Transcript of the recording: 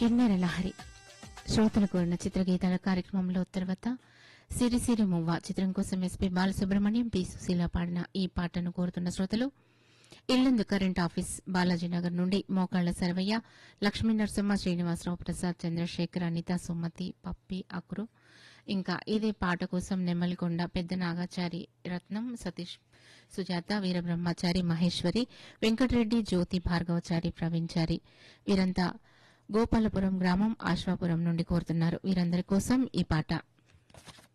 కిన్నెర లహరి శ్రోతలు కోరిన చిత్రగీతాల కార్యక్రమంలో తర్వాత సిరిసిరి మువ్వ చిత్రం కోసం ఎస్పీ బాలసుబ్రహ్మణ్యం పి సుశీల పాడిన ఈ పాటను కోరుతున్న శ్రోతలు ఇల్లందు కరెంట్ ఆఫీస్ బాలాజీనగర్ నుండి మోకాళ్ల సర్వయ్య లక్ష్మీ నరసింహ శ్రీనివాసరావు ప్రసాద్ చంద్రశేఖర్ అనిత సుమతి పప్పి అక్రు ఇంకా ఇదే పాట కోసం నెమ్మలికొండ పెద్ద నాగాచారి రత్నం సతీష్ సుజాత వీరబ్రహ్మచారి మహేశ్వరి వెంకటరెడ్డి జ్యోతి భార్గవచారి ప్రవీణ్చారి వీరంతా గోపాలపురం గ్రామం ఆశ్వాపురం నుండి కోరుతున్నారు వీరందరి కోసం ఈ పాట